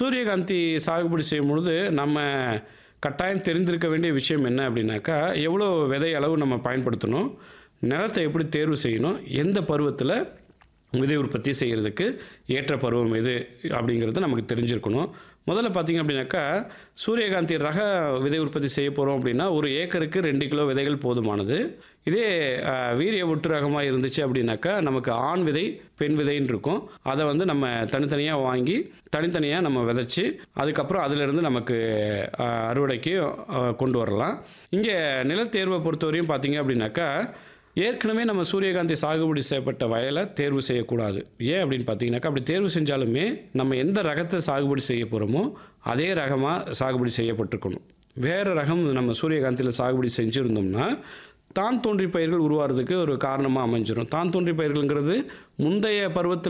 சூரியகாந்தி சாகுபடி செய்யும் பொழுது நம்ம கட்டாயம் தெரிந்திருக்க வேண்டிய விஷயம் என்ன அப்படின்னாக்கா எவ்வளோ விதை அளவு நம்ம பயன்படுத்தணும் நிலத்தை எப்படி தேர்வு செய்யணும் எந்த பருவத்தில் விதை உற்பத்தி செய்கிறதுக்கு ஏற்ற பருவம் எது அப்படிங்கிறது நமக்கு தெரிஞ்சிருக்கணும் முதல்ல பார்த்திங்க அப்படின்னாக்கா சூரியகாந்தி ரக விதை உற்பத்தி செய்ய போகிறோம் அப்படின்னா ஒரு ஏக்கருக்கு ரெண்டு கிலோ விதைகள் போதுமானது இதே அஹ், வீரிய ஒட்டு ரகமாக இருந்துச்சு அப்படின்னாக்கா நமக்கு ஆண் விதை பெண் விதைன்னு இருக்கும் அதை வந்து நம்ம தனித்தனியாக வாங்கி தனித்தனியாக நம்ம விதைச்சி அதுக்கப்புறம் அதிலிருந்து நமக்கு அஹ், அறுவடைக்கு அஹ், கொண்டு வரலாம் இங்கே நிலத்தேர்வை பொறுத்தவரையும் பார்த்தீங்க அப்படின்னாக்கா ஏற்கனவே நம்ம சூரியகாந்தி சாகுபடி செய்யப்பட்ட வயலை தேர்வு செய்யக்கூடாது ஏன் அப்படின்னு பார்த்தீங்கன்னாக்கா அப்படி தேர்வு செஞ்சாலுமே நம்ம எந்த ரகத்தை சாகுபடி செய்ய போகிறோமோ அதே ரகமாக சாகுபடி செய்யப்பட்டிருக்கணும் வேறு ரகம் நம்ம சூரியகாந்தியில் சாகுபடி செஞ்சுருந்தோம்னா தான் தோன்றி பயிர்கள் உருவாகிறதுக்கு ஒரு காரணமாக அமைஞ்சிரும் தான் தோன்றி பயிர்கள்ங்கிறது முந்தைய பருவத்தில்